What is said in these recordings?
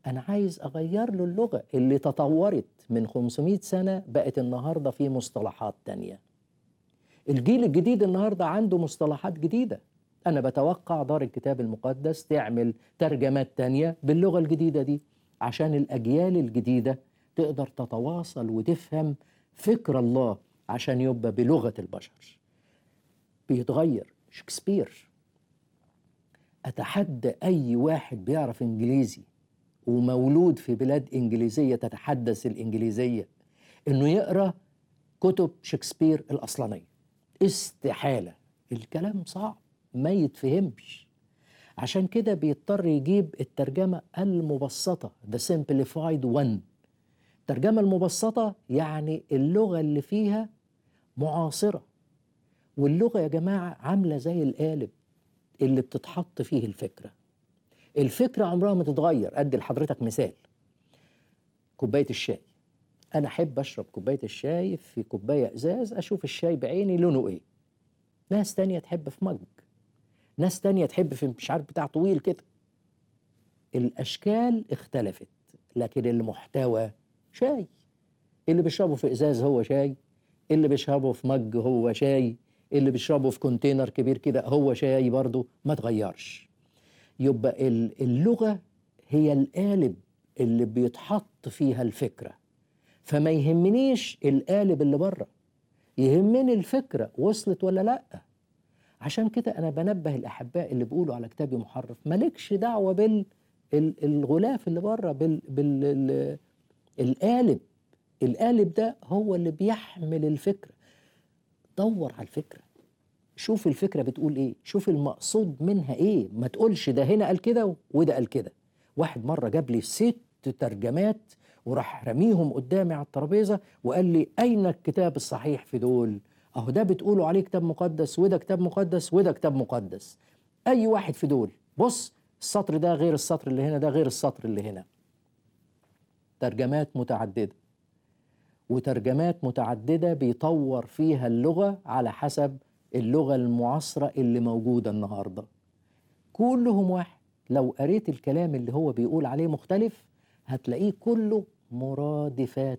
أنا عايز أغير له اللغة اللي تطورت من 500 سنة بقت النهاردة في مصطلحات تانية الجيل الجديد النهاردة عنده مصطلحات جديدة أنا بتوقع دار الكتاب المقدس تعمل ترجمات تانية باللغة الجديدة دي عشان الأجيال الجديدة تقدر تتواصل وتفهم فكر الله عشان يبقى بلغة البشر بيتغير شكسبير أتحدى أي واحد بيعرف إنجليزي ومولود في بلاد إنجليزية تتحدث الإنجليزية إنه يقرأ كتب شكسبير الأصلانية استحالة الكلام صعب ما يتفهمش عشان كده بيضطر يجيب الترجمة المبسطة The Simplified One الترجمة المبسطة يعني اللغة اللي فيها معاصرة واللغة يا جماعة عاملة زي القالب اللي بتتحط فيه الفكرة الفكرة عمرها ما تتغير أدي لحضرتك مثال كوباية الشاي أنا أحب أشرب كوباية الشاي في كوباية إزاز أشوف الشاي بعيني لونه إيه ناس تانية تحب في مج ناس تانية تحب في مش عارف بتاع طويل كده الأشكال اختلفت لكن المحتوى شاي اللي بيشربه في إزاز هو شاي اللي بيشربه في مج هو شاي اللي بيشربه في كونتينر كبير كده هو شاي برضه ما تغيرش يبقى اللغة هي القالب اللي بيتحط فيها الفكرة فما يهمنيش القالب اللي بره يهمني الفكرة وصلت ولا لأ عشان كده أنا بنبه الأحباء اللي بيقولوا على كتابي محرف مالكش دعوة بالغلاف اللي بره بال, بال القالب القالب ده هو اللي بيحمل الفكرة دور على الفكرة شوف الفكرة بتقول ايه شوف المقصود منها ايه ما تقولش ده هنا قال كده وده قال كده واحد مرة جاب لي ست ترجمات وراح رميهم قدامي على الترابيزة وقال لي أين الكتاب الصحيح في دول أهو ده بتقولوا عليه كتاب مقدس وده كتاب مقدس وده كتاب مقدس أي واحد في دول بص السطر ده غير السطر اللي هنا ده غير السطر اللي هنا ترجمات متعددة وترجمات متعددة بيطور فيها اللغة على حسب اللغة المعاصرة اللي موجودة النهاردة كلهم واحد لو قريت الكلام اللي هو بيقول عليه مختلف هتلاقيه كله مرادفات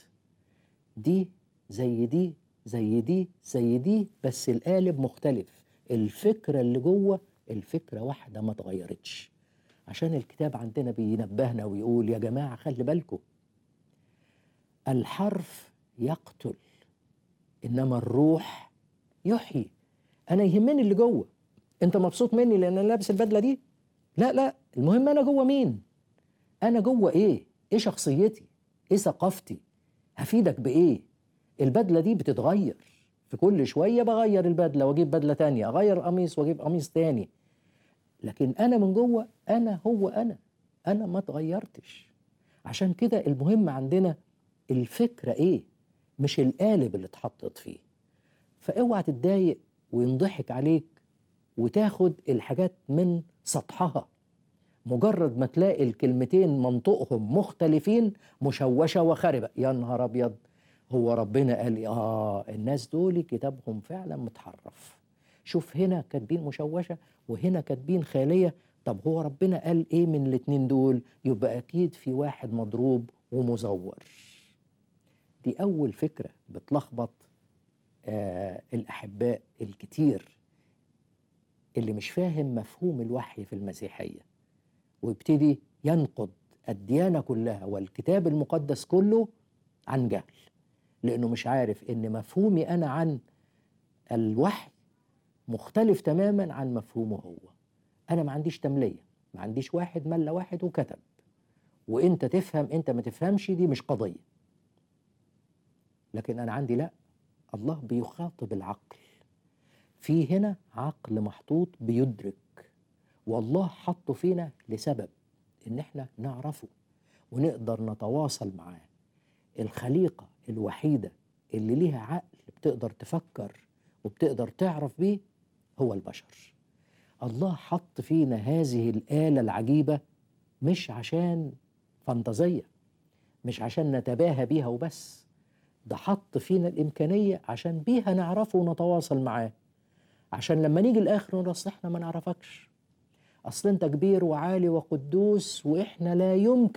دي زي دي زي دي زي دي بس القالب مختلف الفكرة اللي جوه الفكرة واحدة ما اتغيرتش عشان الكتاب عندنا بينبهنا ويقول يا جماعة خلي بالكم الحرف يقتل إنما الروح يحيي أنا يهمني اللي جوه أنت مبسوط مني لأن أنا لابس البدلة دي لا لا المهم أنا جوه مين أنا جوه إيه إيه شخصيتي إيه ثقافتي هفيدك بإيه البدلة دي بتتغير في كل شوية بغير البدلة وأجيب بدلة تانية أغير قميص وأجيب قميص تاني لكن أنا من جوه أنا هو أنا أنا ما اتغيرتش عشان كده المهم عندنا الفكرة إيه مش القالب اللي اتحطت فيه فاوعى تتضايق وينضحك عليك وتاخد الحاجات من سطحها مجرد ما تلاقي الكلمتين منطقهم مختلفين مشوشة وخربة يا نهار أبيض هو ربنا قال آه الناس دول كتابهم فعلا متحرف شوف هنا كاتبين مشوشة وهنا كاتبين خالية طب هو ربنا قال إيه من الاتنين دول يبقى أكيد في واحد مضروب ومزور دي أول فكرة بتلخبط آه الأحباء الكتير اللي مش فاهم مفهوم الوحي في المسيحية ويبتدي ينقض الديانة كلها والكتاب المقدس كله عن جهل لأنه مش عارف إن مفهومي أنا عن الوحي مختلف تماما عن مفهومه هو أنا ما عنديش تملية ما عنديش واحد ملى واحد وكتب وانت تفهم انت ما تفهمش دي مش قضية لكن أنا عندي لأ الله بيخاطب العقل في هنا عقل محطوط بيدرك والله حطه فينا لسبب ان احنا نعرفه ونقدر نتواصل معاه الخليقة الوحيدة اللي ليها عقل بتقدر تفكر وبتقدر تعرف بيه هو البشر الله حط فينا هذه الآلة العجيبة مش عشان فانتازية مش عشان نتباهى بيها وبس ده حط فينا الإمكانية عشان بيها نعرفه ونتواصل معاه عشان لما نيجي الآخر نقول أصل إحنا ما نعرفكش اصل انت كبير وعالي وقدوس واحنا لا يمكن